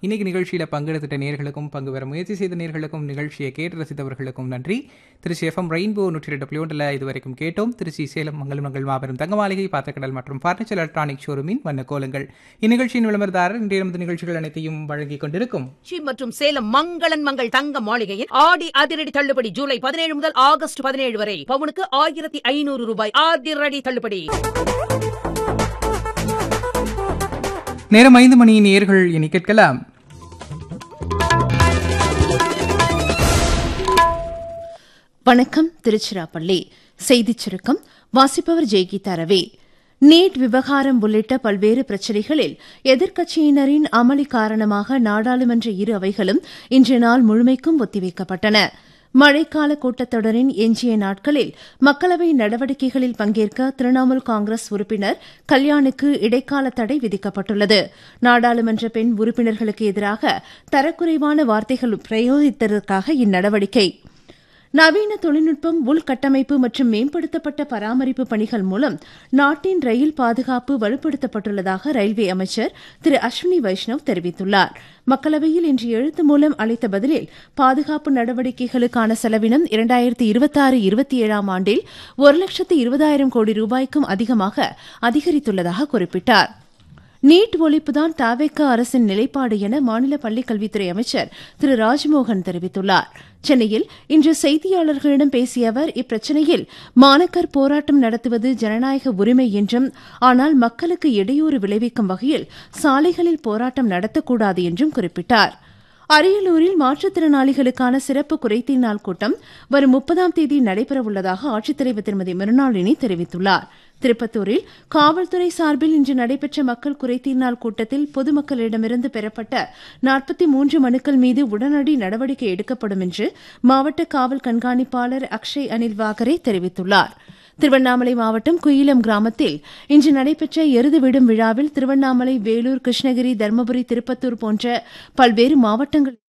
இன்னைக்கு நிகழ்ச்சியில் பங்கெடுத்துட்ட நேர்களுக்கும் பங்கு பெற முயற்சி செய்த நேர்களுக்கும் நிகழ்ச்சியை கேட்டு ரசித்தவர்களுக்கும் நன்றி திருச்சி எஃப்எம் ரெயின்போ நூற்றி ரெண்டு புள்ளியோண்டில் இதுவரைக்கும் கேட்டோம் திருச்சி சேலம் மங்கலம் மங்கள் மாபெரும் தங்க மாளிகை பாத்திரக்கடல் மற்றும் பர்னிச்சர் எலக்ட்ரானிக் ஷோரூமின் வண்ண கோலங்கள் இந்நிகழ்ச்சியின் விளம்பரதாரர் இன்றைய நமது நிகழ்ச்சிகள் அனைத்தையும் வழங்கிக் கொண்டிருக்கும் திருச்சி மற்றும் சேலம் மங்களன் மங்கள் தங்க மாளிகையில் ஆடி அதிரடி தள்ளுபடி ஜூலை பதினேழு முதல் ஆகஸ்ட் பதினேழு வரை பவுனுக்கு ஆயிரத்தி ஐநூறு ரூபாய் அதிரடி தள்ளுபடி நேரம் ஐந்து மணி நேர்கள் இனி கேட்கலாம் வணக்கம் திருச்சிராப்பள்ளி செய்திச் சுருக்கம் வாசிப்பவர் ஜெய்கீதா ரவி நீட் விவகாரம் உள்ளிட்ட பல்வேறு பிரச்சினைகளில் எதிர்க்கட்சியினரின் அமளி காரணமாக நாடாளுமன்ற இரு அவைகளும் இன்று நாள் முழுமைக்கும் ஒத்திவைக்கப்பட்டன மழைக்கால கூட்டத்தொடரின் எஞ்சிய நாட்களில் மக்களவை நடவடிக்கைகளில் பங்கேற்க திரிணாமுல் காங்கிரஸ் உறுப்பினர் கல்யாணுக்கு இடைக்கால தடை விதிக்கப்பட்டுள்ளது நாடாளுமன்ற பெண் உறுப்பினர்களுக்கு எதிராக தரக்குறைவான வார்த்தைகள் பிரயோகித்ததற்காக இந்நடவடிக்கை நவீன தொழில்நுட்பம் உள்கட்டமைப்பு மற்றும் மேம்படுத்தப்பட்ட பராமரிப்பு பணிகள் மூலம் நாட்டின் ரயில் பாதுகாப்பு வலுப்படுத்தப்பட்டுள்ளதாக ரயில்வே அமைச்சர் திரு அஸ்வினி வைஷ்ணவ் தெரிவித்துள்ளார் மக்களவையில் இன்று எழுத்து மூலம் அளித்த பதிலில் பாதுகாப்பு நடவடிக்கைகளுக்கான செலவினம் இரண்டாயிரத்தி இருபத்தாறு இருபத்தி ஏழாம் ஆண்டில் ஒரு லட்சத்து இருபதாயிரம் கோடி ரூபாய்க்கும் அதிகமாக அதிகரித்துள்ளதாக குறிப்பிட்டார் நீட் ஒழிப்புதான் தாவேக்க அரசின் நிலைப்பாடு என மாநில பள்ளிக்கல்வித்துறை அமைச்சர் திரு ராஜ்மோகன் தெரிவித்துள்ளார் சென்னையில் இன்று செய்தியாளர்களிடம் பேசிய அவர் இப்பிரச்சினையில் மாணக்கர் போராட்டம் நடத்துவது ஜனநாயக உரிமை என்றும் ஆனால் மக்களுக்கு இடையூறு விளைவிக்கும் வகையில் சாலைகளில் போராட்டம் நடத்தக்கூடாது என்றும் குறிப்பிட்டார் அரியலூரில் மாற்றுத்திறனாளிகளுக்கான சிறப்பு குறைதீர் நாள் கூட்டம் வரும் முப்பதாம் தேதி நடைபெறவுள்ளதாக ஆட்சித்தலைவர் திருமதி மிருணாளினி தெரிவித்துள்ளார் திருப்பத்தூரில் காவல்துறை சார்பில் இன்று நடைபெற்ற மக்கள் குறைதீர் நாள் கூட்டத்தில் பொதுமக்களிடமிருந்து பெறப்பட்ட நாற்பத்தி மூன்று மனுக்கள் மீது உடனடி நடவடிக்கை எடுக்கப்படும் என்று மாவட்ட காவல் கண்காணிப்பாளர் அக்ஷய் அனில் வாகரே தெரிவித்துள்ளார் திருவண்ணாமலை மாவட்டம் குயிலம் கிராமத்தில் இன்று நடைபெற்ற எருது விடும் விழாவில் திருவண்ணாமலை வேலூர் கிருஷ்ணகிரி தருமபுரி திருப்பத்தூர் போன்ற பல்வேறு மாவட்டங்கள்